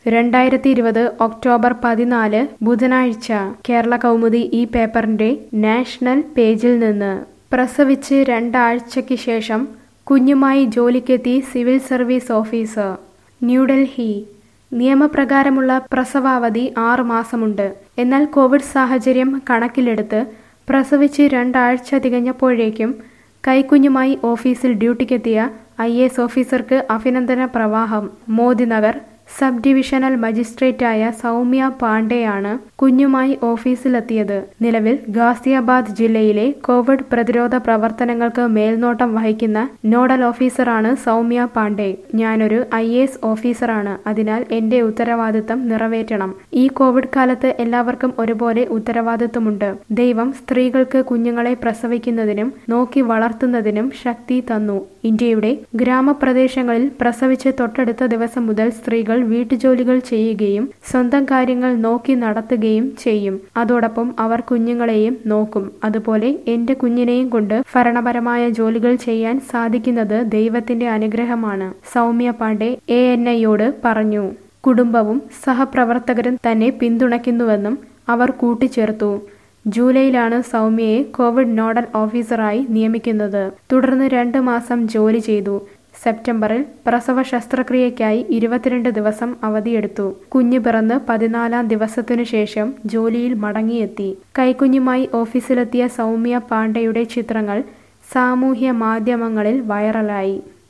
രണ്ടായിരത്തി ഇരുപത് ഒക്ടോബർ പതിനാല് ബുധനാഴ്ച കേരള കൗമുദി ഈ പേപ്പറിന്റെ നാഷണൽ പേജിൽ നിന്ന് പ്രസവിച്ച് രണ്ടാഴ്ചയ്ക്ക് ശേഷം കുഞ്ഞുമായി ജോലിക്കെത്തി സിവിൽ സർവീസ് ഓഫീസർ ന്യൂഡൽഹി നിയമപ്രകാരമുള്ള പ്രസവാവധി ആറ് മാസമുണ്ട് എന്നാൽ കോവിഡ് സാഹചര്യം കണക്കിലെടുത്ത് പ്രസവിച്ച് രണ്ടാഴ്ച തികഞ്ഞപ്പോഴേക്കും കൈക്കുഞ്ഞുമായി ഓഫീസിൽ ഡ്യൂട്ടിക്കെത്തിയ ഐ എസ് ഓഫീസർക്ക് അഭിനന്ദന പ്രവാഹം മോദിനഗർ സബ് ഡിവിഷണൽ മജിസ്ട്രേറ്റായ സൗമ്യ പാണ്ഡെയാണ് കുഞ്ഞുമായി ഓഫീസിലെത്തിയത് നിലവിൽ ഗാസിയാബാദ് ജില്ലയിലെ കോവിഡ് പ്രതിരോധ പ്രവർത്തനങ്ങൾക്ക് മേൽനോട്ടം വഹിക്കുന്ന നോഡൽ ഓഫീസറാണ് സൗമ്യ പാണ്ഡെ ഞാനൊരു ഐ എസ് ഓഫീസറാണ് അതിനാൽ എന്റെ ഉത്തരവാദിത്തം നിറവേറ്റണം ഈ കോവിഡ് കാലത്ത് എല്ലാവർക്കും ഒരുപോലെ ഉത്തരവാദിത്തമുണ്ട് ദൈവം സ്ത്രീകൾക്ക് കുഞ്ഞുങ്ങളെ പ്രസവിക്കുന്നതിനും നോക്കി വളർത്തുന്നതിനും ശക്തി തന്നു ഇന്ത്യയുടെ ഗ്രാമപ്രദേശങ്ങളിൽ പ്രസവിച്ച് തൊട്ടടുത്ത ദിവസം മുതൽ സ്ത്രീകൾ വീട്ടുജോലികൾ ചെയ്യുകയും സ്വന്തം കാര്യങ്ങൾ നോക്കി നടത്തുകയും ചെയ്യും അതോടൊപ്പം അവർ കുഞ്ഞുങ്ങളെയും നോക്കും അതുപോലെ എന്റെ കുഞ്ഞിനെയും കൊണ്ട് ഭരണപരമായ ജോലികൾ ചെയ്യാൻ സാധിക്കുന്നത് ദൈവത്തിന്റെ അനുഗ്രഹമാണ് സൗമ്യ പാണ്ഡെ എ എൻ ഐയോട് പറഞ്ഞു കുടുംബവും സഹപ്രവർത്തകരും തന്നെ പിന്തുണയ്ക്കുന്നുവെന്നും അവർ കൂട്ടിച്ചേർത്തു ജൂലൈയിലാണ് സൗമ്യയെ കോവിഡ് നോഡൽ ഓഫീസറായി നിയമിക്കുന്നത് തുടർന്ന് രണ്ട് മാസം ജോലി ചെയ്തു സെപ്റ്റംബറിൽ പ്രസവ ശസ്ത്രക്രിയയ്ക്കായി ഇരുപത്തിരണ്ട് ദിവസം അവധിയെടുത്തു കുഞ്ഞ് പിറന്ന് പതിനാലാം ദിവസത്തിനു ശേഷം ജോലിയിൽ മടങ്ങിയെത്തി കൈക്കുഞ്ഞുമായി ഓഫീസിലെത്തിയ സൗമ്യ പാണ്ഡെയുടെ ചിത്രങ്ങൾ സാമൂഹ്യ മാധ്യമങ്ങളിൽ വൈറലായി